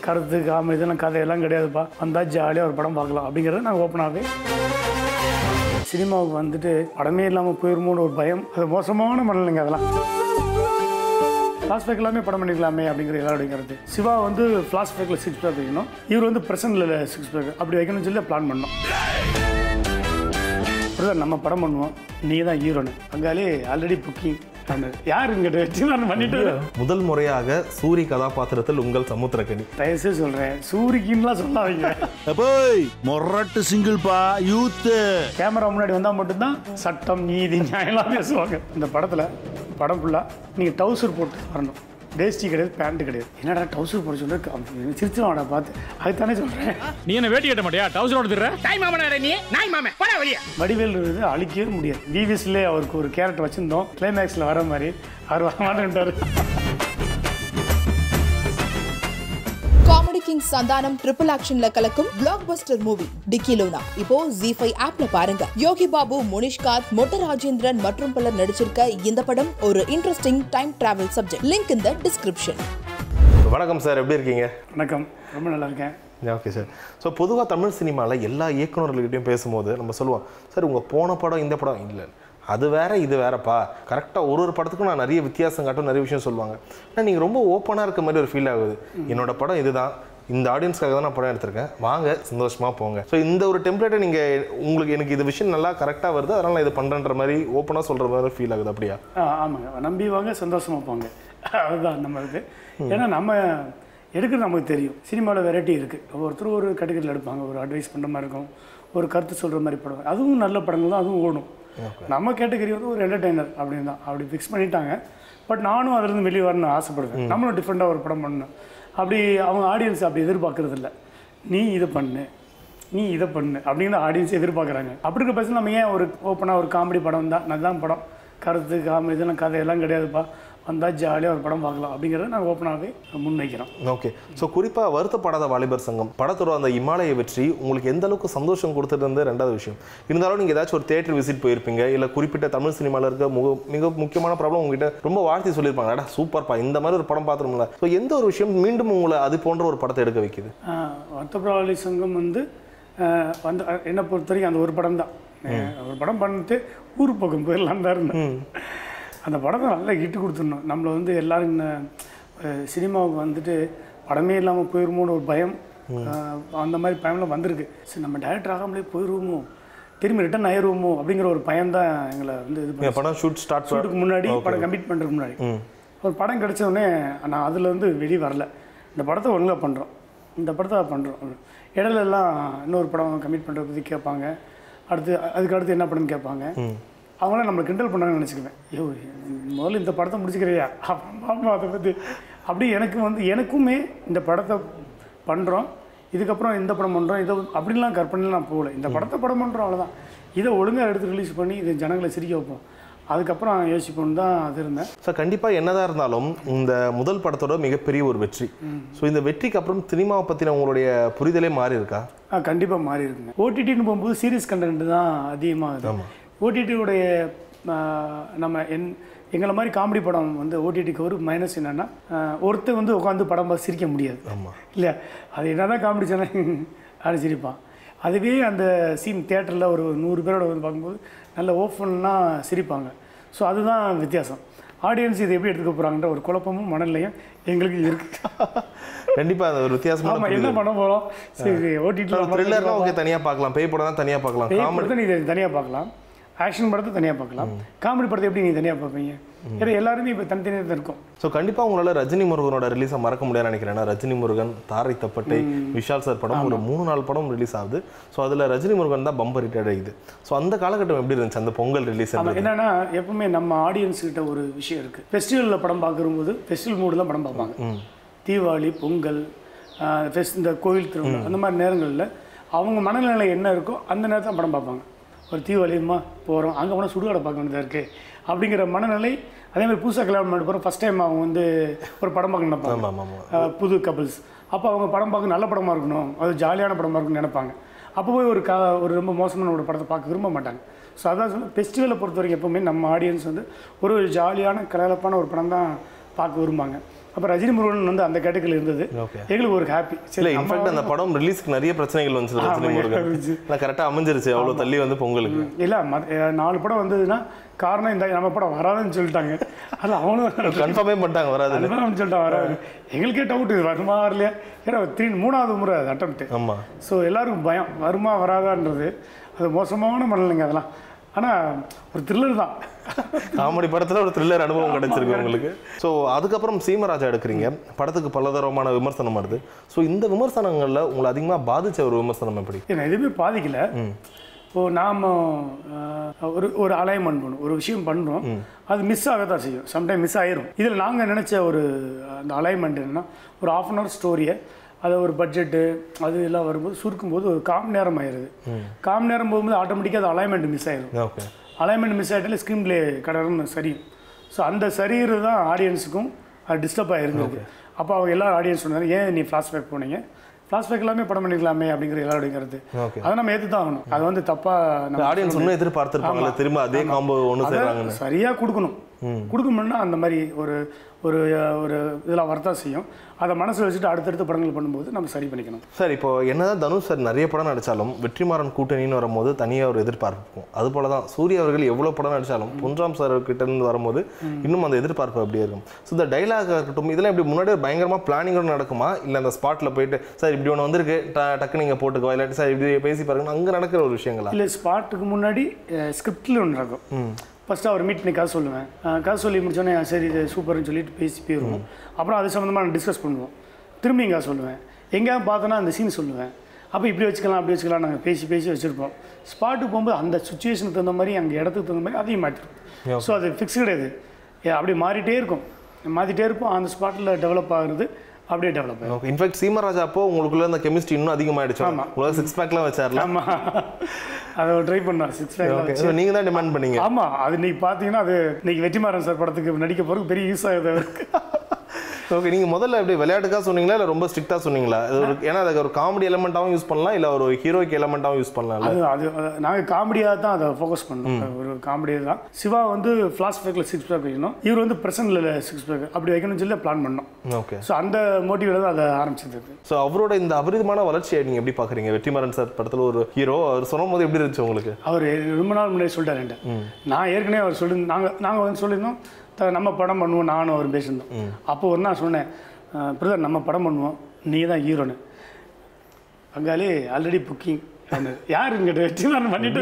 கருத்து காம இதெல்லாம் கதையெல்லாம் கிடையாதுப்பா வந்தால் ஜாலியாக ஒரு படம் பார்க்கலாம் அப்படிங்கிறத நாங்கள் ஓப்பனாகவே சினிமாவுக்கு வந்துட்டு படமே இல்லாமல் போயிருமோன்னு ஒரு பயம் அது மோசமான மனநிலைங்க அதெல்லாம் ஃப்ளாஷ்பேக் எல்லாமே படம் பண்ணிக்கலாமே அப்படிங்கிற எல்லாருடைய கருத்து சிவா வந்து ஃப்ளாஷ்பேக்கில் சிக்ஸ் பேக் வைக்கணும் இவர் வந்து ப்ரெசென்ட்டில் சிக்ஸ் பேக் அப்படி வைக்கணும்னு சொல்லி பிளான் பண்ணோம் பிரதர் நம்ம படம் பண்ணுவோம் நீ தான் ஹீரோனு அங்காலே ஆல்ரெடி புக்கிங் யார் இங்கிட்ட வச்சு நான் பண்ணிட்டு முதல் முறையாக சூரி கதாபாத்திரத்தில் உங்கள் சமுத்திரக்கனி தயவுசெய்து சொல்கிறேன் சூரிக்கின்லாம் சொல்லாதீங்க போய் மொரட்டு சிங்கிள்பா யூத்து கேமரா முன்னாடி வந்தால் மட்டும்தான் சட்டம் நீதி நியாயம்லாம் பேசுவாங்க இந்த படத்தில் படம் ஃபுல்லாக நீங்கள் டவுசர் போட்டு வரணும் வேஷ்டி கிடையாது பேண்ட் கிடையாது என்னடா டவுசர் போட சொல்லி சிரிச்சுவாடா பார்த்து அதுதானே சொல்கிறேன் நீ என்ன வேட்டி கட்ட மாட்டியா டவுசர் ஓடுற தாய் மாமனார நீ நாய் மாமன் போடா வெளியே வடிவேல் இது அழிக்கவே முடியாது விவிஎஸ்லேயே அவருக்கு ஒரு கேரக்டர் வச்சுருந்தோம் கிளைமேக்ஸில் வர மாதிரி அவர் வர மாட்டேன்ட்டார் காமெடி கிங் சந்தானம் ட்ரிபிள் ஆக்ஷன்ல கலக்கும் பிளாக் பஸ்டர் மூவி டிக்கிலோனா இப்போ ஜி ஃபைவ் ஆப்ல பாருங்க யோகி பாபு முனிஷ்காத் மொட்ட ராஜேந்திரன் மற்றும் பலர் நடிச்சிருக்க இந்த படம் ஒரு interesting time travel subject link இந்த டிஸ்கிரிப்ஷன் வணக்கம் சார் எப்படி இருக்கீங்க வணக்கம் ரொம்ப நல்லா இருக்கேன் ஓகே சார் ஸோ பொதுவாக தமிழ் சினிமாவில் எல்லா இயக்குநர்கள்கிட்டையும் பேசும்போது நம்ம சொல்லுவோம் சார் உங்கள் போன படம் இந்த படம் இல்லை அது வேற இது வேறப்பா கரெக்டாக ஒரு ஒரு படத்துக்கும் நான் நிறைய வித்தியாசம் காட்டும் நிறைய விஷயம் சொல்லுவாங்க ஆனால் நீங்கள் ரொம்ப ஓப்பனாக இருக்க மாதிரி ஒரு ஃபீல் ஆகுது என்னோட படம் இதுதான் இந்த ஆடியன்ஸ்க்காக தான் நான் படம் எடுத்திருக்கேன் வாங்க சந்தோஷமாக போங்க ஸோ இந்த ஒரு டெம்ப்ளேட்டை நீங்கள் உங்களுக்கு எனக்கு இது விஷயம் நல்லா கரெக்டாக வருது அதனால் நான் இது பண்ணுறன்ற மாதிரி ஓப்பனாக சொல்கிற மாதிரி ஃபீல் ஆகுது அப்படியா ஆ ஆமாங்க நம்பி வாங்க சந்தோஷமாக போங்க அதுதான் நம்ம இது ஏன்னா நம்ம எடுக்கிறது நமக்கு தெரியும் சினிமாவில் வெரைட்டி இருக்குது ஒவ்வொருத்தரும் ஒரு கேட்டகரியில் எடுப்பாங்க ஒரு அட்வைஸ் பண்ணுற மாதிரி இருக்கும் ஒரு கருத்து சொல்கிற மாதிரி படம் அதுவும் நல்ல படங்கள் தான் அதுவும் ஓடும் நம்ம கேட்டகரி வந்து ஒரு என்டர்டெய்னர் அப்படின்னு தான் அப்படி ஃபிக்ஸ் பண்ணிட்டாங்க பட் நானும் அதுலேருந்து வெளியே வரணும்னு ஆசைப்படுவேன் நம்மளும் டிஃப்ரெண்ட்டாக ஒரு படம் பண்ணணும் அப்படி அவங்க ஆடியன்ஸ் அப்படி எதிர்பார்க்கறது இல்ல நீ இதை பண்ணு நீ இதை பண்ணு அப்படின்னு ஆடியன்ஸ் எதிர்பார்க்குறாங்க அப்படி இருக்க பட்சம் நம்ம ஏன் ஒரு ஓப்பனாக ஒரு காமெடி படம் தான் நல்லதான் படம் கருத்து காமெடி இதெல்லாம் கதையெல்லாம் கிடையாதுப்பா வந்தால் ஜாலியாக ஒரு படம் பார்க்கலாம் அப்படிங்கிறத நாங்கள் ஓப்பனாகவே முன்வைக்கிறோம் ஓகே ஸோ குறிப்பாக வருத்தப்படாத வாலிபர் சங்கம் படத்தோட அந்த இமாலய வெற்றி உங்களுக்கு எந்த அளவுக்கு சந்தோஷம் கொடுத்துட்டு ரெண்டாவது விஷயம் இருந்தாலும் நீங்கள் ஏதாச்சும் ஒரு தேட்டர் விசிட் போயிருப்பீங்க இல்லை குறிப்பிட்ட தமிழ் சினிமாவில் இருக்க முக மிக முக்கியமான ப்ராப்ளம் உங்ககிட்ட ரொம்ப வாழ்த்தி சொல்லியிருப்பாங்க அடா சூப்பர்ப்பா இந்த மாதிரி ஒரு படம் பார்த்துருமில்ல ஸோ எந்த ஒரு விஷயம் மீண்டும் உங்களை அது போன்ற ஒரு படத்தை எடுக்க வைக்குது வருத்தப்படாவளி சங்கம் வந்து ஆஹ், வந்து அஹ், என்னை பொறுத்த வரைக்கும் அந்த ஒரு படம் தான் ஒரு படம் பண்ணிட்டு ஊர் பக்கம் போயிடலாம் தான் இருந்தேன் அந்த படத்தை நல்லா ஹிட்டு கொடுத்துடணும் நம்மளை வந்து எல்லாரும் இந்த, அஹ், சினிமாவுக்கு வந்துட்டு படமே இல்லாமல் போயிருமோன்னு ஒரு பயம் ஆஹ், அந்த மாதிரி பயம்லாம் வந்திருக்கு சரி நம்ம டைரக்டர் ஆகாமலே போயிடுவோமோ திரும்பி ரிட்டர்ன் ஆயிடுவோமோ அப்படிங்கிற ஒரு பயம் தான் எங்களை வந்து இது பண்ணி படம் ஷூட் ஸ்டார்ட் ஷூட்டுக்கு முன்னாடி படம் கம்ப்ளீட் பண்ணுறதுக்கு முன்னாடி ஒரு படம் கிடைச்ச உடனே நான் அதுலேருந்து வெளியே வரல இந்த படத்தை ஒழுங்காக பண்ணுறோம் இந்த படத்தை பண்ணுறோம் இடையில எல்லாம் இன்னொரு படம் கம்ப்ளீட் பண்ணுறத பற்றி கேட்பாங்க அடுத்து அதுக்கு அடுத்து என்ன படம்னு கேட்பாங்க அவங்களாம் நம்மளை கிண்டல் பண்ணாங்கன்னு நினச்சிக்குவேன் ஐயோ முதல்ல இந்த படத்தை முடிச்சுக்கிறியா அப்புறம் அதை பற்றி அப்படி எனக்கு வந்து எனக்குமே இந்த படத்தை பண்ணுறோம் இதுக்கப்புறம் இந்த படம் பண்ணுறோம் இதை அப்படின்லாம் கற்பனைலாம் நான் போகல இந்த படத்தை படம் பண்ணுறோம் அவ்வளோதான் இதை ஒழுங்காக எடுத்து ரிலீஸ் பண்ணி இதை ஜனங்களை சிரிக்க வைப்போம் அதுக்கப்புறம் யோசிப்போம்னு தான் அது இருந்தேன் ஸோ கண்டிப்பாக என்னதான் இருந்தாலும் இந்த முதல் படத்தோட மிகப்பெரிய ஒரு வெற்றி ஸோ இந்த வெற்றிக்கு அப்புறம் சினிமாவை பற்றின உங்களுடைய புரிதலே மாறி இருக்கா ஆ கண்டிப்பாக மாறி இருக்குங்க ஓடிடின்னு போகும்போது சீரியஸ் கண்டென்ட் தான் அதிகமாகுது ஓடிடியுடைய நம்ம என் எங்களை மாதிரி காமெடி படம் வந்து ஓடிடிக்கு ஒரு மைனஸ் என்னென்னா ஒருத்தர் வந்து உட்காந்து படம் பார்த்து சிரிக்க முடியாது இல்லை அது என்ன தான் காமெடி சேனல் அப்படி சிரிப்பான் அதுவே அந்த சீன் தேட்டரில் ஒரு நூறு பேரோட வந்து பார்க்கும்போது நல்ல ஓப்பன்னா சிரிப்பாங்க ஸோ அதுதான் வித்தியாசம் ஆடியன்ஸ் இதை எப்படி எடுத்துக்க போகிறாங்கன்ற ஒரு குழப்பமும் மனநிலையும் எங்களுக்கு இருக்குது கண்டிப்பாக அது ஒரு வித்தியாசமான ஆமாம் என்ன பண்ண போகிறோம் சரி த்ரில்லர்னா ஓடிடியில் ஓகே தனியாக பார்க்கலாம் பேய் படம் தான் தனியாக பார்க்கலாம் பேய் காமெடி படத்தை நீ தனியாக பார்க்கலாம் ஆக்ஷன் படத்தை தனியாக பார்க்கலாம் காமெடி படத்தை எப்படி நீ தனியாக பார்ப்பீங்க ஏன்னா எல்லாருமே இப்போ தனித்தனியாக தான் இருக்கும் ஸோ கண்டிப்பாக உங்களால் ரஜினி முருகனோட ரிலீஸை மறக்க முடியாதுன்னு நினைக்கிறேன் ஏன்னா ரஜினி முருகன் தாரை தப்பட்டை விஷால் சார் படம் ஒரு மூணு நாலு படம் ரிலீஸ் ஆகுது ஸோ அதில் ரஜினி முருகன் தான் பம்பர் ரிட்டையர்ட் ஆகுது ஸோ அந்த காலகட்டம் எப்படி இருந்துச்சு அந்த பொங்கல் ரிலீஸ் ஆமாம் என்னன்னா எப்பவுமே நம்ம ஆடியன்ஸ் கிட்ட ஒரு விஷயம் இருக்குது ஃபெஸ்டிவலில் படம் பார்க்கும்போது ஃபெஸ்டிவல் மூடு தான் படம் பார்ப்பாங்க தீபாவளி பொங்கல் ஃபெஸ்ட் இந்த கோயில் திருவிழா அந்த மாதிரி நேரங்களில் அவங்க மனநிலை என்ன இருக்கோ அந்த நேரத்தில் படம் பார்ப்பாங்க ஒரு தீபாவளிமா போகிறோம் அங்கே போனால் சுடுகாடை பார்க்க வேண்டியதாக இருக்குது அப்படிங்கிற மனநிலை அதே மாதிரி புதுசாக கல்யாணம் பண்ணி போகிறோம் ஃபஸ்ட் டைம் அவங்க வந்து ஒரு படம் பார்க்க நினைப்பாங்க ஆமாம் ஆமாம் அஹ் புது கபிள்ஸ் அப்போ அவங்க படம் பார்க்க நல்ல படமாக இருக்கணும் அது ஜாலியான படமாக இருக்கணும்னு நினைப்பாங்க அப்போ போய் ஒரு க ஒரு ரொம்ப மோசமான ஒரு படத்தை பார்க்க விரும்ப மாட்டாங்க ஸோ அதான் சொல்லி ஃபெஸ்டிவலை பொறுத்த வரைக்கும் எப்போவுமே நம்ம ஆடியன்ஸ் வந்து ஒரு ஜாலியான கலகலப்பான ஒரு படம் தான் பார்க்க விரும்பாங்க அப்போ ரஜினி முருகன் வந்து அந்த கேட்டகரியில் இருந்தது Okay. எங்களுக்கு ஒரு ஹாப்பி இல்ல இன்ஃபேக்ட் அந்த படம் ரிலீஸ்க்கு நிறைய பிரச்சனைகள் வந்துச்சு ரஜினி ஆமா, முருகன் இருந்துச்சு. ஆனால் கரெக்டாக அமைஞ்சிருச்சு அவ்வளோ தள்ளி வந்து பொங்கலுக்கு இல்லை நாலு படம் வந்ததுன்னா காரணம் இந்த நம்ம படம் வராதுன்னு சொல்லிட்டாங்க அது அவனும் கன்ஃபார்மே பண்ணிட்டாங்க வராது அதுதான் அவன் சொல்லிட்டான் வராது எங்களுக்கே டவுட் இது வருமா வரலையா ஏன்னா த்ரீ மூணாவது முறை அது அட்டம் ஆமா ஸோ எல்லாருக்கும் பயம் வருமா வராதான்றது அது மோசமான மனநிலைங்க அதெல்லாம் ஆனால் ஒரு த்ரில்லர் தான் காமெடி படத்துல ஒரு த்ரில்லர் அனுபவம் கிடைச்சிருக்கு உங்களுக்கு ஸோ அதுக்கப்புறம் சீமராஜா எடுக்கிறீங்க படத்துக்கு பலதரமான விமர்சனம் வருது ஸோ இந்த விமர்சனங்கள்ல உங்களை அதிகமா பாதிச்ச ஒரு விமர்சனம் எப்படி என்ன எதுவுமே பாதிக்கல இப்போது நாம் ஒரு ஒரு அலைன்மெண்ட் பண்ணும் ஒரு விஷயம் பண்ணுறோம் அது மிஸ் ஆக தான் செய்யும் சம்டைம் மிஸ் ஆயிரும் இதில் நாங்கள் நினச்ச ஒரு அந்த அலைன்மெண்ட் என்னன்னா ஒரு ஆஃப் அன் ஹவர் ஸ்டோரியை அதை ஒரு பட்ஜெட்டு அது எல்லாம் வரும்போது சுருக்கும்போது ஒரு காம் நேரம் ஆயிடுது காம் நேரம் போகும்போது ஆட்டோமேட்டிக்காக அது அலைன்மெண்ட் மிஸ் ஆயிரும் ஓகே அலைன்மெண்ட் மிஸ் ஆகிட்டாலே ஸ்க்ரீன் பிளே கடற்கன்னு சரியும் ஸோ அந்த சரியிறது தான் ஆடியன்ஸுக்கும் அது டிஸ்டர்ப் ஆகிருந்தது அப்போ அவங்க எல்லாரும் ஆடியன்ஸ் சொன்னாங்க ஏன் நீ ஃப்ளாஷ்பேக் போனீங்க ஃப்ளாஷ்பேக் எல்லாமே படம் பண்ணிக்கலாமே அப்படிங்கிற எல்லாருடைய கருத்து Okay. அதை நம்ம ஏற்று தான் ஆகணும் அது வந்து தப்பாக நம்ம ஆடியன்ஸ் இன்னும் எதிர்பார்த்திருப்பாங்கல்ல திரும்ப அதே காம்போ ஒன்று அதை செய்றாங்கன்னு சரியா கொடுக்கணும் கொடுக்கணும்னா அந்த மாதிரி ஒரு ஒரு ஒரு இதெல்லாம் வரத்தான் செய்யும் அதை மனசில் வச்சுட்டு அடுத்தடுத்த படங்கள் பண்ணும்போது நம்ம சரி பண்ணிக்கணும் சார் இப்போ என்னதான் தனுஷ் சார் நிறைய படம் நடிச்சாலும் வெற்றிமாறன் கூட்டணின்னு வரும்போது தனியாக ஒரு எதிர்பார்ப்பு இருக்கும் அது போல தான் சூர்யா அவர்கள் எவ்வளோ படம் நடிச்சாலும் பொன்ராம் சார் கிட்ட இருந்து வரும்போது இன்னும் அந்த எதிர்பார்ப்பு அப்படியே இருக்கும் ஸோ இந்த டைலாக் இருக்கட்டும் இதெல்லாம் இப்படி முன்னாடி பயங்கரமாக பிளானிங்கோட நடக்குமா இல்லை அந்த ஸ்பாட்டில் போயிட்டு சார் இப்படி ஒன்று வந்திருக்கு ட- டக்கு நீங்கள் போட்டுக்கோ இல்லாட்டி சார் இப்படி பேசி பாருங்க அங்கே நடக்கிற ஒரு விஷயங்களா இல்லை ஸ்பாட்டுக்கு முன்னாடி ஸ்கிரிப்டில் ஒன்று நடக்கும் ஃபஸ்ட்டு அவர் மீட் பண்ணி கதை சொல்லுவேன் அஹ் கதை சொல்லி முடிச்சோடனே சரி இது சூப்பர்னு சொல்லிட்டு பேசி போயிடுவோம் அப்புறம் அது சம்மந்தமாக நான் டிஸ்கஸ் பண்ணுவோம் திரும்பி எங்கே சொல்லுவேன் எங்கேயாவது பார்த்தோன்னா அந்த சீன் சொல்லுவேன் அப்போ இப்படி வச்சுக்கலாம் அப்படி வச்சுக்கலாம் நாங்கள் பேசி பேசி வச்சுருப்போம் ஸ்பாட்டுக்கு போகும்போது அந்த சுச்சுவேஷனுக்கு தகுந்த மாதிரி அங்கே இடத்துக்கு தகுந்த மாதிரி அதையும் மாற்றிடும் ஸோ அது ஃபிக்ஸ் கிடையாது ஏ, அப்படி மாறிட்டே இருக்கும் மாற்றிட்டே இருப்போம் அந்த ஸ்பாட்டில் டெவலப் ஆகுறது அப்படியே டெவலப் ஆகும் ஓகே இன்ஃபேக்ட் சீமராஜா அப்போ உங்களுக்குள்ள அந்த கெமிஸ்ட்ரி இன்னும் அதிகமாயிடுச்சு ஆமா. உங்களுக்கு சிக்ஸ் பேக்லாம் வச்சார்ல ஆமாம் அதை ட்ரை பண்ணோம் சிக்ஸ் ஓகே ஸோ நீங்கள் தான் டிமாண்ட் பண்ணீங்க ஆமா அது இன்னைக்கு பார்த்தீங்கன்னா அது இன்னைக்கு வெற்றிமாறன் சார் படத்துக்கு நடிக்க போறதுக்கு பெரிய யூஸ் ஆகுது அவருக்கு ஓகே நீங்கள் முதல்ல எப்படி விளையாட்டுக்காக சொன்னீங்களா இல்லை ரொம்ப ஸ்ட்ரிக்டாக சொன்னீங்களா இது ஒரு ஏன்னா அதுக்கு ஒரு காமெடி எலமெண்ட்டாகவும் யூஸ் பண்ணலாம் இல்லை ஒரு ஹீரோய்க்கு எலமெண்ட்டாகவும் யூஸ் பண்ணலாம்ல அது அது அது- நாங்க காமெடியாக தான் அதை ஃபோக்கஸ் பண்ணோம் ஒரு காமெடியாக தான் சிவா வந்து ஃப்ளாஷ் பேக்கில் சிக்ஸ் பேக் வைக்கணும் இவர் வந்து ப்ரெசன்ட்ல சிக்ஸ் பேக் அப்படி வைக்கணும்னு சொல்லி பிளான் பண்ணோம் ஓகே ஸோ அந்த மோட்டிவில் தான் அதை ஆரம்பிச்சது ஸோ அவரோட இந்த அபரிதமான வளர்ச்சியை நீங்கள் எப்படி பார்க்குறீங்க வெற்றிமாறன் சார் படத்தில் ஒரு ஹீரோ அவர் சொல்லும் போது எப்படி இருந்துச்சு உங்களுக்கு அவர் ரொம்ப நாள் முன்னாடி சொல்லிட்டாரு என்கிட்ட. நான் ஏற்கனவே அவர் சொல்லி நாங்கள் நாங்கள் வந்து சொல்லியிருந்தோம் த- நம்ம படம் பண்ணுவோம் நானும் அவர் பேசியிருந்தோம் அப்போ ஒரு நான் சொன்னேன் பிரதர் நம்ம படம் பண்ணுவோம் நீ தான் ஹீரோன்னு பங்காளி ஆல்ரெடி புக்கிங் யார் இங்கிட்ட வெற்றிமாறன் பண்ணிட்டு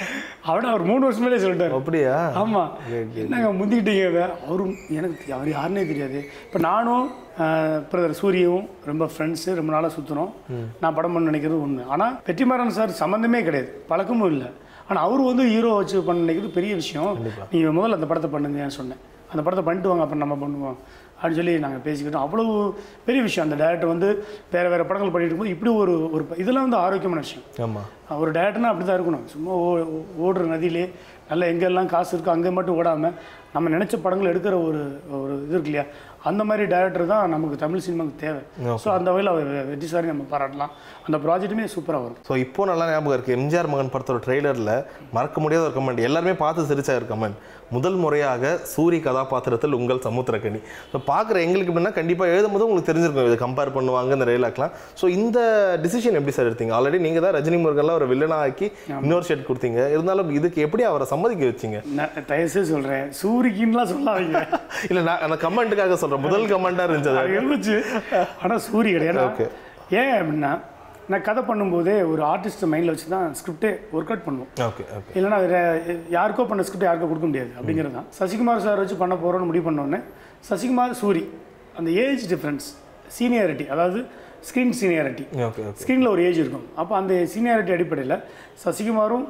அவட அவர் மூணு வருஷம் மேலே சொல்லிட்டாரு அப்படியா ஆமா என்னங்க முந்திக்கிட்டீங்க இதை? அவரும் எனக்கு அவர் யாருன்னே தெரியாது இப்போ நானும் பிரதர் சூரியவும் ரொம்ப ஃப்ரெண்ட்ஸு ரொம்ப நாளாக சுற்றுனோம் நான் படம் பண்ண நினைக்கிறது உண்மை ஆனால் வெற்றிமாறன் சார் சம்மந்தமே கிடையாது பழக்கமும் இல்லை ஆனால் அவர் வந்து ஹீரோ வச்சு பண்ண நினைக்கிறது பெரிய விஷயம் நீங்கள் முதல்ல அந்த படத்தை பண்ணுங்கன்னு சொன்னேன் அந்த படத்தை பண்ணிட்டு வாங்க அப்புறம் நம்ம பண்ணுவோம் அப்படின்னு சொல்லி நாங்கள் பேசிக்கிட்டோம் அவ்வளவு பெரிய விஷயம் அந்த டேரக்டர் வந்து வேறு வேறு படங்கள் பண்ணிட்டு இருக்கும்போது இப்படி ஒரு ஒரு இதெல்லாம் வந்து ஆரோக்கியமான விஷயம் ஆமாம் ஒரு டேரக்டர்னா அப்படி தான் இருக்கணும் சும்மா ஓ- ஓ- ஓடுற நதியிலே நல்லா எங்கெல்லாம் காசு இருக்கோ அங்கே மட்டும் ஓடாமல் நம்ம நினச்ச படங்கள் எடுக்கிற ஒரு ஒரு இது இருக்கு இல்லையா அந்த மாதிரி டேரக்டர் தான் நமக்கு தமிழ் சினிமாவுக்கு தேவை ஸோ அந்த வகையில் அவர் வெற்றி சாரி நம்ம பாராட்டலாம் அந்த ப்ராஜெக்ட்டுமே சூப்பராக வரும் ஸோ இப்போ நல்லா ஞாபகம் இருக்குது எம்ஜிஆர் மகன் படத்தோட ட்ரெய்லரில் மறக்க முடியாத ஒரு கமெண்ட் எல்லாருமே பார்த்து சிரிச்சா ஒரு கமெண்ட் முதல் முறையாக சூரி கதாபாத்திரத்தில் உங்கள் சமுத்திரக்கனி ஸோ பார்க்குற எங்களுக்கு எப்படின்னா கண்டிப்பாக எழுதும்போது உங்களுக்கு தெரிஞ்சிருக்கும் இது கம்பேர் பண்ணுவாங்க இந்த டைலாக்லாம் ஸோ இந்த டிசிஷன் எப்படி சார் எடுத்தீங்க ஆல்ரெடி நீங்கள் தான் ரஜினி முருகன்லாம் ஒரு வில்லனா ஆக்கி இன்னொரு ஷெட் கொடுத்தீங்க இருந்தாலும் இதுக்கு எப்படி அவரை சம்மதிக்க வச்சீங்க நான் தயவுசெய்து சொல்கிறேன் சூரிக்கின்லாம் சொல்லாதீங்க இல்லை நான் அந்த கமெண்ட்டுக்காக சொல்கிறேன் முதல் கமெண்ட்டாக இருந்துச்சு அது. அது இருந்துச்சு ஆனால் சூரி கிடையாது Okay. ஏன் அப்படின்னா நான் கதை பண்ணும்போதே ஒரு ஆர்டிஸ்ட் மைண்டில் வச்சு தான் ஸ்கிரிப்டே ஒர்க் அவுட் பண்ணுவோம் ஓகே ஓகே இல்லைன்னா அது ர- யாருக்கோ பண்ண ஸ்கிரிப்ட் யாருக்கோ கொடுக்க முடியாது அப்படிங்கிறது தான் சசிகுமார் சார் வச்சு பண்ண போகிறோம்னு முடிவு பண்ணோன்னே சசிகுமார் சூரி அந்த ஏஜ் டிஃப்ரென்ஸ் சீனியாரிட்டி அதாவது ஸ்க்ரீன் சீனியாரிட்டி ஓகே ஓகே ஸ்க்ரீனில் ஒரு ஏஜ் இருக்கும் அப்போ அந்த சீனியாரிட்டி அடிப்படையில் சசிகுமாரும்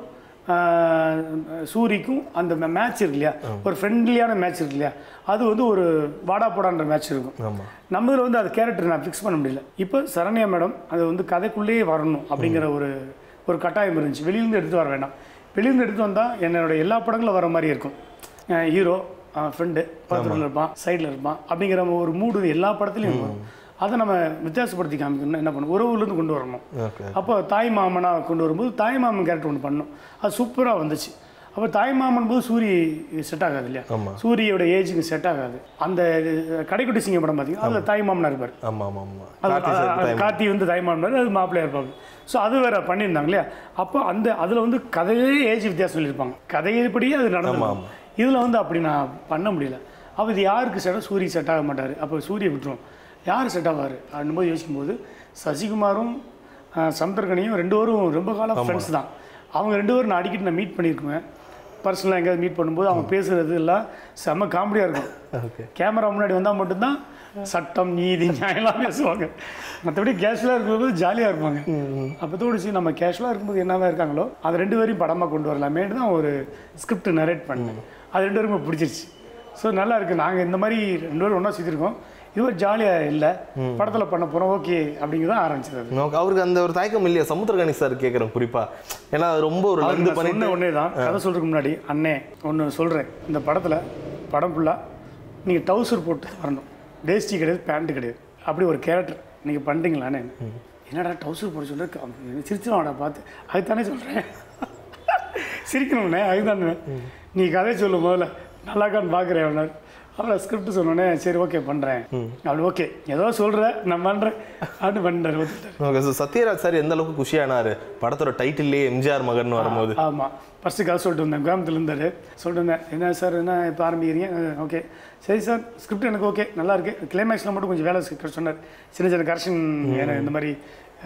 ஆஹ், சூரிக்கும் அந்த மேட்ச் இருக்கு இல்லையா ஒரு ஃப்ரெண்ட்லியான மேட்ச் இருக்கு இல்லையா அது வந்து ஒரு வாடா போடான்ற மேட்ச் இருக்கும் ஆமாம் நம்ம இதில் வந்து அது கேரக்டர் நான் ஃபிக்ஸ் பண்ண முடியல இப்போ சரண்யா மேடம் அது வந்து கதைக்குள்ளேயே வரணும் அப்படிங்கிற ஒரு ஒரு கட்டாயம் இருந்துச்சு வெளியிலேருந்து எடுத்து வர வேண்டாம் வெளியிலேருந்து எடுத்து வந்தால் என்னோட எல்லா படங்களும் வர மாதிரி இருக்கும் ஹீரோ ஃப்ரெண்டு பக்கத்தில் இருப்பான் சைடில் இருப்பான் அப்படிங்கிற ஒரு மூடு எல்லா படத்துலையும் வரும் அதை நம்ம வித்தியாசப்படுத்தி காமிக்கணும் என்ன பண்ணணும் உறவுலேருந்து கொண்டு வரணும் ஓகே அப்போ தாய் மாமனாக கொண்டு வரும்போது தாய் மாமன் கேரக்டர் ஒன்று பண்ணோம் அது சூப்பராக வந்துச்சு அப்போ தாய்மாமன் போது சூரி செட் ஆகாது இல்லையா ஆமா. சூரியோட ஏஜுக்கு செட் ஆகாது அந்த கடைக்குட்டி சிங்கம் படம் பார்த்தீங்கன்னா அதில் தாய்மாமனா இருப்பார் ஆமா ஆமா ஆமா அது- கார்த்தி சார் அது- time. கார்த்தி வந்து தாய்மாமன் அது மாப்பிள்ளையா இருப்பாங்க ஸோ அது வேற பண்ணியிருந்தாங்க இல்லையா அப்போ அந்த அதில் வந்து கதையே ஏஜ் வித்தியாசம் சொல்லியிருப்பாங்க கதையப்படியே அது ஆமா, நடந்து ஆமா. இதில் வந்து அப்படி நான் பண்ண முடியல அப்போ இது யாருக்கு செட் சூரிய செட் ஆக மாட்டார் அப்போ சூரிய விட்டுரும் யார் செட் ஆவார் அப்படின்போது யோசிக்கும்போது சசிகுமாரும் அஹ், சமுத்திரகனியும் ரெண்டு பேரும் ரொம்ப காலம் ஃப்ரெண்ட்ஸ் தான் அவங்க ரெண்டு பேரும் நான் அடிக்கடி நான் மீட் பண்ணியிருக்குவேன் பர்சனலாக எங்கேயாவது மீட் பண்ணும்போது அவங்க பேசுகிறது எல்லாம் செம்ம காமெடியாக இருக்கும் ஓகே கேமரா முன்னாடி வந்தால் மட்டும்தான் சட்டம் நீதி நியாயம்லாம் பேசுவாங்க மற்றபடி கேஷுவலாக இருக்கும்போது ஜாலியாக இருப்பாங்க அப்போ தோணுச்சு நம்ம கேஷுவலாக இருக்கும்போது என்னவா இருக்காங்களோ அது ரெண்டு பேரையும் படமாக கொண்டு வரலாமேன்னு தான் ஒரு ஸ்கிரிப்ட் நரேட் பண்ணேன் அது ரெண்டு பேருமே பிடிச்சிருச்சு ஸோ நல்லா இருக்குது நாங்கள் இந்த மாதிரி ரெண்டு பேரும் ஒன்றா சுற்றிருக்கோம் இது ஒரு ஜாலியாக இல்லை படத்தில் பண்ண போகிறோம் ஓகே அப்படிங்கிறதான் ஆரம்பிச்சது அது நமக்கு அவருக்கு அந்த ஒரு தயக்கம் இல்லையா சமுத்திரகாணி சார் கேட்குறேன் குறிப்பா ஏன்னா அது ரொம்ப ஒரு அவருக்கு லந்து நான் சொன்ன பண்ணிட்டு ஒன்றே தான் கதை சொல்கிறதுக்கு முன்னாடி அண்ணே ஒன்று சொல்கிறேன் இந்த படத்தில் படம் ஃபுல்லாக நீங்கள் டவுசர் போட்டு வரணும் வேஷ்டி கிடையாது பேண்ட்டு கிடையாது அப்படி ஒரு கேரக்டர் நீங்கள் பண்ணுறீங்களாண்ணே என்னடா டவுசர் போட சொல்ல சிரிச்சிருவாடா பார்த்து அதுதானே சொல்கிறேன் சிரிக்கணும்ண்ணே அதுதானே நீ கதை சொல்லு முதல்ல நல்லாக்கான்னு பார்க்குறேன் அவனார் அப்புறம் ஸ்கிரிப்ட் சொன்னோடனே சரி ஓகே பண்ணுறேன் அப்படி ஓகே ஏதோ சொல்கிறேன் நான் பண்ணுறேன் அப்படின்னு பண்ணிட்டார் ஒத்துட்டார் ஓகே ஸோ சத்யராஜ் சார் எந்த அளவுக்கு குஷியானாரு படத்தோட டைட்டில்லே எம்ஜிஆர் மகன் வரும்போது ஆமாம் ஃபஸ்ட்டு கதை சொல்லிட்டு வந்தேன் கிராமத்தில் இருந்தார் சொல்லிட்டு வந்தேன் என்ன சார் என்ன இப்போ ஆரம்பிக்கிறீங்க ஓகே சரி சார் ஸ்கிரிப்ட் எனக்கு ஓகே நல்லா இருக்கு கிளைமேக்ஸில் மட்டும் கொஞ்சம் வேலை செய்ய சொன்னார் சின்ன சின்ன கரெக்ஷன் எனக்கு இந்த மாதிரி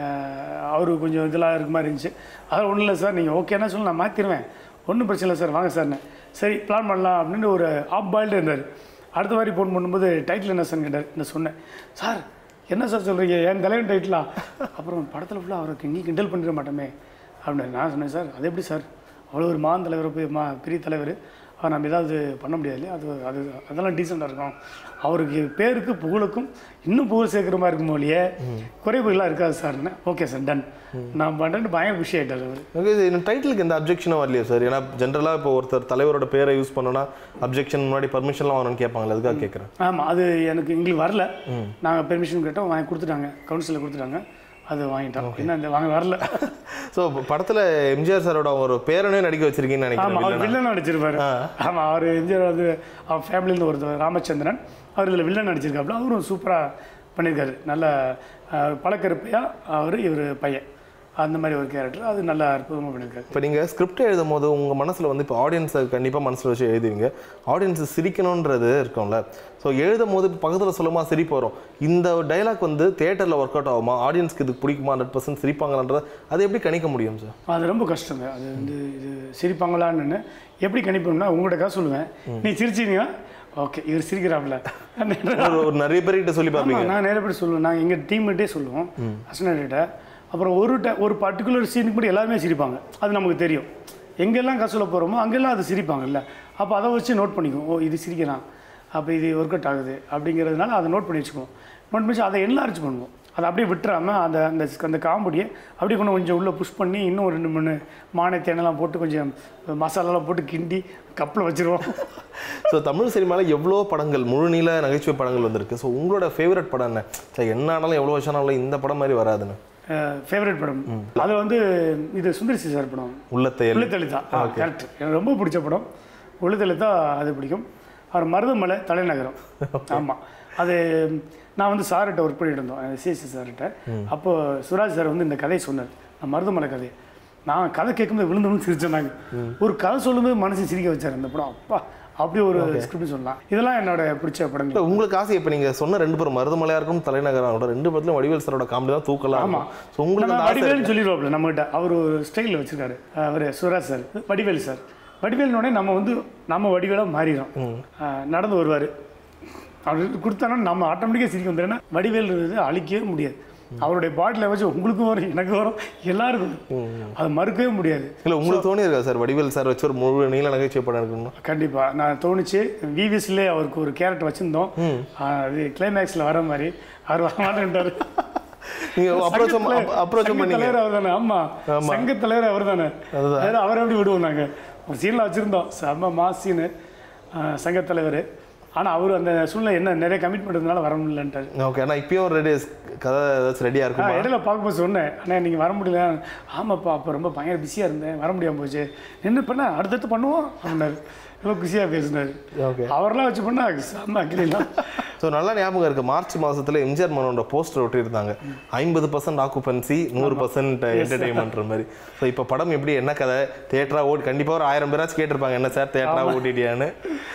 அவரு கொஞ்சம் இதெல்லாம் இருக்க மாதிரி இருந்துச்சு அதெல்லாம் ஒன்றும் இல்லை சார் நீங்கள் ஓகேன்னா சொல்லி நான் மாற்றிடுவேன் ஒன்றும் பிரச்சனை இல்லை சார் வாங்க சார்னு சரி பிளான் பண்ணலாம் அப்படின்னு ஒரு ஆப் பாயில்டு இருந்தார் அடுத்த வாரி ஃபோன் பண்ணும்போது டைட்டில் என்ன சார் கேட்டார் நான் சொன்னேன் சார் என்ன சார் சொல்கிறீங்க என் தலைவன் டைட்டிலா அப்புறம் படத்தில் ஃபுல்லாக அவருக்கு எங்கேயும் கிண்டல் பண்ணிட மாட்டோமே அப்படின்னு நான் சொன்னேன் சார் அது எப்படி சார் அவ்வளோ ஒரு மான் தலைவர் போய் மா பெரிய தலைவர் அவர் நம்ம ஏதாவது பண்ண முடியாது இல்லையா அது அது அதெல்லாம் டீசெண்டாக இருக்கும் அவருக்கு பேருக்கு புகழுக்கும் இன்னும் புகழ் சேர்க்குற மாதிரி இருக்கும் இல்லையே குறைவுகள்லாம் இருக்காது சார்னு ஓகே சார் டன் நான் பண்ணுறேன்னு பயங்கர குஷி ஆகிட்டார் அவர் ஓகே இந்த டைட்டிலுக்கு எந்த அப்ஜெக்ஷனும் வரலையா சார் ஏன்னா ஜென்ரலாக இப்போ ஒருத்தர் தலைவரோட பேரை யூஸ் பண்ணோன்னா அப்ஜெக்ஷன் முன்னாடி பர்மிஷன்லாம் வரணும்னு கேட்பாங்களே அதுக்காக கேட்குறேன் ஆமாம் அது எனக்கு எங்களுக்கு வரல நாங்கள் பெர்மிஷன் கேட்டோம் வாங்கி கொடுத்துட்டாங்க கவுன்சிலில் கொடுத்துட்டாங்க அது வாங்கிட்டோம் என்ன இந்த வாங்க வரல ஸோ படத்தில் எம்ஜிஆர் சாரோட ஒரு பேரனே நடிக்க வச்சிருக்கீங்கன்னு ஆமாம் அவர் நினைக்கிறேன் வில்லன் நடிச்சிருப்பாரு ஆமாம் அவர் எம்ஜிஆர் வந்து அவர் ஃபேமிலியிருந்து ஒருத்தர் ராமச்சந்திரன் அவர் இதில் வில்லன் நடிச்சிருக்காப்புல அவரும் சூப்பராக பண்ணியிருக்காரு நல்ல அஹ், பழக்கருப்பையா அவர் இவர் பையன் அந்த மாதிரி ஒரு கேரக்டர் அது நல்லா அற்புதமாக பண்ணியிருக்காரு இப்போ நீங்கள் ஸ்கிரிப்ட் எழுதும் போது உங்கள் மனசில் வந்து இப்போ ஆடியன்ஸை கண்டிப்பாக மனசில் வச்சு எழுதுவீங்க ஆடியன்ஸ் சிரிக்கணுன்றது இருக்கும்ல ஸோ எழுதும் போது இப்போ பக்கத்தில் சொல்லுமா சிரிப்பு வரும் இந்த டைலாக் வந்து தேட்டரில் ஒர்க் அவுட் ஆகுமா ஆடியன்ஸ்க்கு இது பிடிக்குமா ஹண்ட்ரட் பர்சன்ட் சிரிப்பாங்கன்றத அதை எப்படி கணிக்க முடியும் சார் அது ரொம்ப கஷ்டங்க அது வந்து இது சிரிப்பாங்களான்னு எப்படி கணிப்போம்னா உங்கள்கிட்ட காசு சொல்லுவேன் நீ சிரிச்சீங்கன்னா ஓகே இவர் சிரிக்கிறாப்புல ஒரு ஒரு நிறைய பேர்கிட்ட சொல்லி பார்ப்பீங்க ஆமாம் நான் நிறைய பேர் சொல்லுவேன் நாங்கள் எங்கள் டீம்கிட்டே சொல்லுவோம் அசனர்கிட்ட அப்புறம் ஒரு ட ஒரு பர்டிகுலர் சீனுக்கு கூட எல்லாருமே சிரிப்பாங்க அது நமக்கு தெரியும் எங்கெல்லாம் கசூல போகிறோமோ அங்கெல்லாம் அது சிரிப்பாங்கல்ல அப்போ அதை வச்சு நோட் பண்ணிக்குவோம் ஓ இது சிரிக்கலாம் அப்போ இது ஒர்க் அவுட் ஆகுது அப்படிங்கிறதுனால அதை நோட் பண்ணி வச்சுக்குவோம் நோட் பண்ணி வச்சு அதை என்லார்ஜ் பண்ணுவோம் அதை அப்படியே விட்டுறாம அந்த அந்த அந்த காமெடியை அப்படியே கொண்டு கொஞ்சம் உள்ளே புஷ் பண்ணி இன்னும் ஒரு ரெண்டு மூணு மானை தேனெல்லாம் போட்டு கொஞ்சம் மசாலாலாம் போட்டு கிண்டி கப்பில் வச்சுருவோம் ஸோ தமிழ் சினிமாவில் எவ்வளோ படங்கள் முழுநீள நகைச்சுவை படங்கள் வந்திருக்கு ஸோ உங்களோட ஃபேவரட் படம் என்ன சார் என்ன ஆனாலும் எவ்வளோ வருஷம் ஆனாலும் இந்த படம் மாதிரி வராதுன்னு ஃபேவரட் படம் அதில் வந்து இது சுந்தர் சி சார் படம் உள்ளத்தையல் உள்ளத்தெளிதா கரெக்ட் எனக்கு ரொம்ப பிடிச்ச படம் உள்ளத்தெளிதா அது பிடிக்கும் அவர் மருதமலை தலைநகரம் ஆமாம் அது நான் வந்து சார்கிட்ட ஒர்க் பண்ணிட்டு இருந்தோம் சிஎஸ்சி சார்கிட்ட அப்போ சுராஜ் சார் வந்து இந்த கதையை சொன்னார் நான் மருதமலை கதை நான் கதை கேட்கும்போது விழுந்து விழுந்து சிரிச்சேன் நாங்க. ஒரு கதை சொல்லும்போது மனசு சிரிக்க வச்சார் இந்த படம் அப்பா அப்படி ஒரு ஸ்கிரிப்ட் சொல்லலாம் இதெல்லாம் என்னோட பிடிச்ச இல்லை படங்கள் உங்களுக்கு ஆசை இப்போ நீங்கள் சொன்ன ரெண்டு பேரும் மருதமலையாக இருக்கும் தலைநகரம் ரெண்டு படத்துலையும் வடிவேல் சாரோட காமெடி தான் தூக்கலாம் ஆமா. ஸோ உங்களுக்கு நம்ம அந்த ஆசை வடிவேல்னு சொல்லிடுவாப்ல நம்மகிட்ட அவர் ஒரு ஸ்டைலில் வச்சிருக்காரு அவர் சுராஜ் சார் வடிவேல் சார் வடிவேல்னோடனே நம்ம வந்து நம்ம வடிவேலாக மாறிடும் அஹ், நடந்து வருவார் அவர் கொடுத்தானா நம்ம ஆட்டோமேட்டிக்காக சிரிக்க வந்துடும் ஏன்னா வடிவேல் இது அழிக்கவே முடியாது அவருடைய பாட்டில் வச்சு உங்களுக்கும் வரும் எனக்கு வரும் எல்லாருக்கும் வரும். அதை மறுக்கவே முடியாது இல்லை உங்களுக்கு தோணி இருக்கா சார் வடிவேல் சார் வச்சு ஒரு முழு நீள நகைச்சுவை படம் இருக்கணும் கண்டிப்பாக நான் தோணுச்சு விவிஸ்லே அவருக்கு ஒரு கேரக்டர் வச்சுருந்தோம் அது கிளைமேக்ஸில் வர மாதிரி அவர் வர மாட்டேன்ட்டாரு நீங்கள் அப்ரோச்சும் அப்ரோச்சும் பண்ணீங்க தலைவர் அவர் தானே ஆமா ஆமா. சங்க தலைவர் அவர் தானே அவரை எப்படி விடுவோம் நாங்க ஒரு சீன்ல வச்சிருந்தோம் செம்ம மாசின்னு சங்க தலைவர் ஆனால் அவர் அந்த சூழ்நிலை என்ன நிறைய கமிட்மெண்ட் இருந்தனால வர முடியலன்ட்டாரு ஓகே ஆனால் இப்பயும் ரெடி கதை ஏதாச்சும் ரெடியாக நான் இருக்குமா இடையில பார்க்கும்போது சொன்னேன் ஆனால் நீங்கள் வர முடியல ஆமாப்பா அப்போ ரொம்ப பயங்கர பிஸியாக இருந்தேன் வர முடியாமல் போச்சு என்ன பண்ண அடுத்தடுத்து பண்ணுவோம் அப்படின்னாரு ரொம்ப பிஸியாக பேசினாரு ஓகே அவரெல்லாம் வச்சு பண்ணா செம்ம அக்கிலாம் ஸோ நல்லா ஞாபகம் இருக்கு மார்ச் மாசத்துல எம்ஜிஆர் மனோட போஸ்டர் ஒட்டியிருந்தாங்க ஐம்பது பர்சன்ட் ஆக்குபென்சி நூறு பர்சன்ட் என்டர்டைன்மெண்ட்ற மாதிரி ஸோ இப்போ படம் எப்படி என்ன கதை தேட்டரா ஓடி கண்டிப்பாக ஒரு ஆயிரம் பேராச்சும் கேட்டிருப்பாங்க என்ன சார் தேட்டரா ஓட்டிட்டியான்னு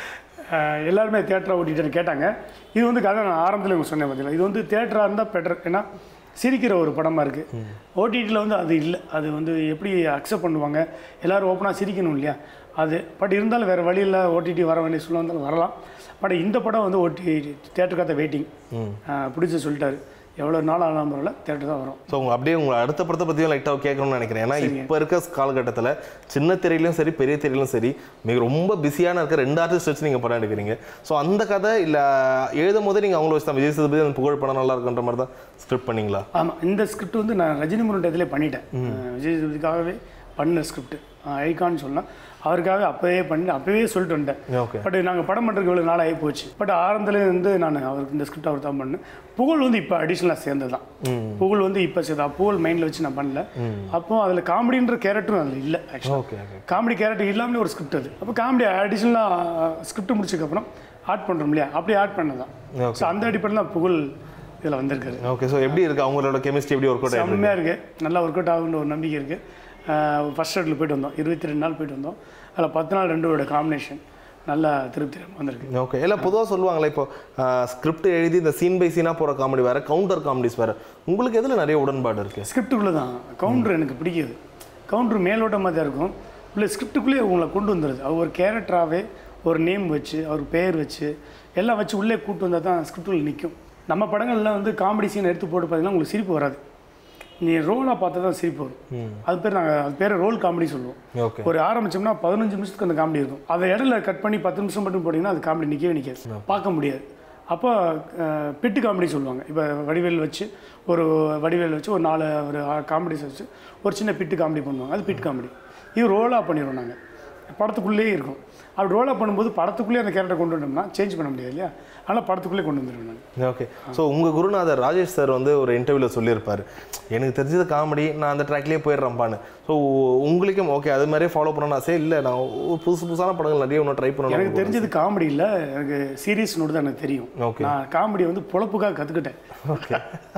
அஹ் எல்லாருமே தேட்டரை ஓட்டிட்டு கேட்டாங்க இது வந்து கதை நான் ஆரம்பத்தில் உங்களுக்கு சொன்னேன் பார்த்தீங்களா இது வந்து தேட்டராக இருந்தால் பெட்டர் ஏன்னா சிரிக்கிற ஒரு படமாக இருக்குது ஓடிடியில் வந்து அது இல்லை அது வந்து எப்படி அக்செப்ட் பண்ணுவாங்க எல்லோரும் ஓப்பனாக சிரிக்கணும் இல்லையா அது பட் இருந்தாலும் வேறு வழியில் ஓடிடி வர வேண்டிய சூழ்நிலை இருந்தாலும் வரலாம் பட் இந்த படம் வந்து ஓடிடி தேட்டருக்காக வெயிட்டிங் பிடிச்சி சொல்லிட்டாரு எவ்வளோ நாள் ஆனாலும் பரவாயில்ல தேட்டர் தான் வரும் ஸோ உங்க அப்படியே உங்களை அடுத்த படத்தை பற்றியும் லைட்டாக கேட்கணும்னு நினைக்கிறேன் ஏன்னா இப்போ இருக்க காலகட்டத்தில் சின்ன திரையிலும் சரி பெரிய திரையிலும் சரி மிக ரொம்ப பிஸியான இருக்க ரெண்டு ஆர்டிஸ்ட் வச்சு நீங்கள் படம் எடுக்கிறீங்க ஸோ அந்த கதை இல்லை எழுதும் போதே நீங்கள் அவங்கள வச்சு தான் விஜய் சேதுபதி அந்த புகழ் படம் நல்லா இருக்குன்ற மாதிரி தான் ஸ்கிரிப்ட் பண்ணீங்களா ஆமாம் இந்த ஸ்கிரிப்ட் வந்து நான் ரஜினி முருகன் இதிலே பண்ணிட்டேன் அஹ் விஜய் சேதுபதிக்காகவே பண்ண ஸ்கிரிப்ட் ஐகான்னு சொல்லலாம் அவருக்காக அப்போவே பண்ணி அப்போவே சொல்லிட்டு வந்துட்டேன் ஓகே பட் நாங்கள் படம் பண்ணுறதுக்கு இவ்வளோ நாள் ஆகி போச்சு பட் ஆரம்பத்துல இருந்து நான் அவருக்கு இந்த ஸ்கிரிப்ட் அவர் தான் பண்ணேன் புகழ் வந்து இப்போ அடிஷ்னலாக சேர்ந்தது தான் புகழ் வந்து இப்போ சேர்ந்தா புகழ் மைண்டில் வச்சு நான் பண்ணல அப்போ அதில் காமெடின்ற கேரக்டரும் அதில் இல்லை ஆக்சுவலாக ஓகே ஓகே காமெடி கேரக்டர் இல்லாமலே ஒரு ஸ்கிரிப்ட் அது அப்போ காமெடி அடிஷ்னலாக ஸ்கிரிப்ட் முடிச்சதுக்கப்புறம் ஆட் பண்ணுறோம் இல்லையா அப்படி ஆட் பண்ணதான் Okay. ஸோ அந்த அடிப்படையில் தான் புகழ் இதில் வந்திருக்காரு ஓகே ஸோ எப்படி இருக்கு அவங்களோட கெமிஸ்ட்ரி எப்படி ஒர்க் அவுட் ஆயிருக்கு செம்மையாக இருக்குது நல்லா ஒர்க் அவுட் ஆகுன்ற ஒரு நம்பிக்கை இருக்குது ஃபஸ்ட் ஷர்ட்டில் போயிட்டு வந்தோம் இருபத்தி ரெண்டு நாள் போயிட்டு வந்தோம் அதில் பத்து நாள் ரெண்டோட காம்பினேஷன் நல்லா திருப்தி வந்திருக்கு ஓகே இல்லை பொதுவாக சொல்லுவாங்களே இப்போ ஸ்கிரிப்ட் எழுதி இந்த சீன் பை சீனாக போகிற காமெடி வேறு கவுண்டர் காமெடிஸ் வேறு உங்களுக்கு எதில் நிறைய உடன்பாடு இருக்குது ஸ்கிரிப்டுக்குள்ளே தான் கவுண்டர் எனக்கு பிடிக்காது கவுண்டர் மேலோட்டமாக தான் இருக்கும் இல்லை ஸ்கிரிப்டுக்குள்ளேயே உங்களை கொண்டு வந்துடுது அவர் ஒரு கேரக்டராகவே ஒரு நேம் வச்சு அவர் பேர் வச்சு எல்லாம் வச்சு உள்ளே கூட்டு வந்தால் தான் ஸ்கிரிப்டுக்குள்ள நிற்கும் நம்ம படங்கள்லாம் வந்து காமெடி சீன் எடுத்து போட்டு பார்த்தீங்கன்னா உங்களுக்கு சிரிப்பு வராது நீ ரோலாக பார்த்தா தான் சிரிப்பு வரும் அது பேர் நாங்கள் அது பேர் ரோல் காமெடி சொல்லுவோம் ஓகே ஒரு ஆரம்பிச்சோம்னா பதினஞ்சு நிமிஷத்துக்கு அந்த காமெடி இருக்கும் அதை இடையில கட் பண்ணி பத்து நிமிஷம் மட்டும் போட்டிங்கன்னா அது காமெடி நிற்கவே நிற்காது பார்க்க முடியாது அப்போ அஹ், பிட்டு காமெடி சொல்லுவாங்க இப்போ வடிவேல் வச்சு ஒரு வடிவேல் வச்சு ஒரு நாலு ஒரு காமெடிஸ் வச்சு ஒரு சின்ன பிட்டு காமெடி பண்ணுவாங்க அது பிட் காமெடி இது ரோலாக பண்ணிடுவோம் நாங்கள் படத்துக்குள்ளேயே இருக்கும் அப்படி ரோலாக பண்ணும்போது படத்துக்குள்ளேயே அந்த கேரக்டர் கொண்டு வந்தோம்னா சேஞ்ச் பண்ண முடியாது இல்லையா அதனால் படத்துக்குள்ளே கொண்டு வந்துடுவேன் நான் ஓகே ஸோ உங்கள் குருநாதர் ராஜேஷ் சார் வந்து ஒரு இன்டர்வியூவில் சொல்லியிருப்பார் எனக்கு தெரிஞ்சது காமெடி நான் அந்த ட்ராக்லேயே போயிடுறேன்ப்பான்னு ஸோ உங்களுக்கும் ஓகே அது மாதிரியே ஃபாலோ பண்ணணும் ஆசை இல்லை நான் ஒரு புதுசு புதுசான படங்கள் நிறைய ஒன்று ட்ரை பண்ணணும் எனக்கு தெரிஞ்சது காமெடி இல்லை எனக்கு சீரியஸ் நோட்டு தான் எனக்கு தெரியும் Okay. நான் காமெடி வந்து பொழப்புக்காக கற்றுக்கிட்டேன் ஓகே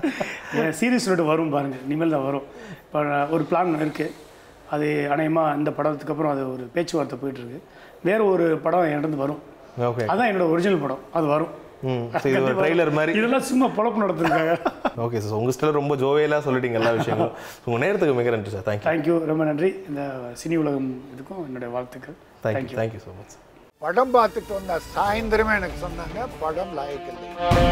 சீரியஸ் நோட்டு வரும் பாருங்கள் இனிமேல் தான் வரும் இப்போ ஒரு பிளான் இருக்குது அது அநேகமாக இந்த படத்துக்கு அப்புறம் அது ஒரு பேச்சுவார்த்தை போயிட்டுருக்கு வேற ஒரு படம் என்கிட்ட வரும் ஓகே அதான் என்னோட ஒரிஜினல் படம் அது வரும் ம் ஸோ இது ஒரு ட்ரைலர் மாதிரி இதெல்லாம் சும்மா பொழப்பு நடத்துருக்காங்க ஓகே சார் உங்கள் ஸ்டைலில் ரொம்ப ஜோவியலாக சொல்லிட்டீங்க எல்லா விஷயங்களும் உங்கள் நேரத்துக்கு மிக நன்றி சார் தேங்க்யூ தேங்க்யூ ரொம்ப நன்றி இந்த சினி உலகம் இதுக்கும் என்னுடைய வாழ்த்துக்கள் தேங்க்யூ தேங்க்யூ ஸோ மச் படம் பார்த்துட்டு வந்த சாயந்தரமே எனக்கு சொன்னாங்க படம் லாயக்கில்லை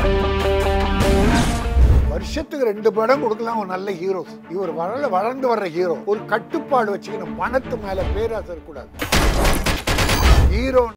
வருஷத்துக்கு ரெண்டு படம் கொடுக்கலாம் ஒரு நல்ல ஹீரோ இவர் வளர வளர்ந்து வர்ற ஹீரோ ஒரு கட்டுப்பாடு வச்சுக்கணும் பணத்து மேல பேராசை இருக்கக்கூடாது ஹீரோ